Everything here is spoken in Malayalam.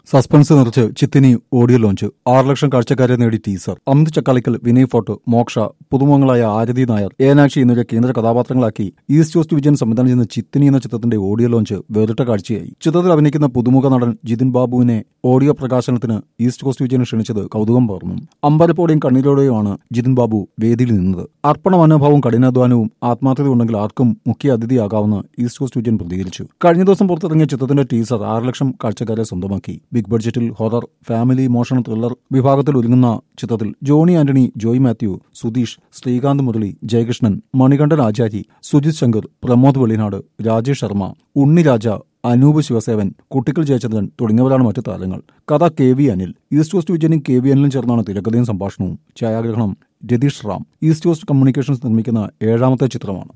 സസ്പെൻസ് നിറച്ച് ചിത്തിനി ഓഡിയോ ലോഞ്ച് ആറ് ലക്ഷം കാഴ്ചക്കാരെ നേടി ടീസർ അമിത് ചക്കാളിക്കൽ വിനയ് ഫോർട്ട് മോക്ഷ പുതുമുഖങ്ങളായ ആരതി നായർ ഏനാക്ഷി എന്നിവരെ കേന്ദ്ര കഥാപാത്രങ്ങളാക്കി ഈസ്റ്റ് കോസ്റ്റ് വിജയൻ സംവിധാനം ചെയ്യുന്ന ചിത്തിനി എന്ന ചിത്രത്തിന്റെ ഓഡിയോ ലോഞ്ച് വേറിട്ട കാഴ്ചയായി ചിത്രത്തിൽ അഭിനയിക്കുന്ന പുതുമുഖ നടൻ ജിതിൻ ബാബുവിനെ ഓഡിയോ പ്രകാശനത്തിന് ഈസ്റ്റ് കോസ്റ്റ് വിജയൻ ക്ഷണിച്ചത് കൗതുകം പകർന്നു അമ്പരപ്പോടെയും കണ്ണീരോടെയുമാണ് ജിതിൻ ബാബു വേദിയിൽ നിന്നത് അർപ്പണ മനോഭാവവും കഠിനാധ്വാനവും ആത്മാർത്ഥതയുണ്ടെങ്കിൽ ആർക്കും മുഖ്യ അതിഥിയാകാവുന്ന ഈസ്റ്റ് കോസ്റ്റ് വിജയൻ പ്രതികരിച്ചു കഴിഞ്ഞ ദിവസം പുറത്തിറങ്ങിയ ചിത്രത്തിന്റെ ടീസർ ആറ് ലക്ഷം കാഴ്ചക്കാരെ സ്വന്തമാക്കി ബിഗ് ബഡ്ജറ്റിൽ ഹൊറർ ഫാമിലി മോഷണ ത്രില്ലർ വിഭാഗത്തിൽ ഒരുങ്ങുന്ന ചിത്രത്തിൽ ജോണി ആന്റണി ജോയ് മാത്യു സുധീഷ് ശ്രീകാന്ത് മുരളി ജയകൃഷ്ണൻ മണികണ്ഠൻ ആചാരി സുജിത് ശങ്കർ പ്രമോദ് വെളിനാട് രാജേഷ് ശർമ്മ ഉണ്ണിരാജ അനൂപ് ശിവസേവൻ കുട്ടിക്കൽ ജയചന്ദ്രൻ തുടങ്ങിയവരാണ് മറ്റു താരങ്ങൾ കഥ K V Anil East Coast വിജയനും കെ വി അനിലും ചേർന്നാണ് തിരക്കഥയും സംഭാഷണവും ഛായാഗ്രഹണം Ratheesh Ram East Coast communications നിർമ്മിക്കുന്ന ഏഴാമത്തെ ചിത്രമാണ്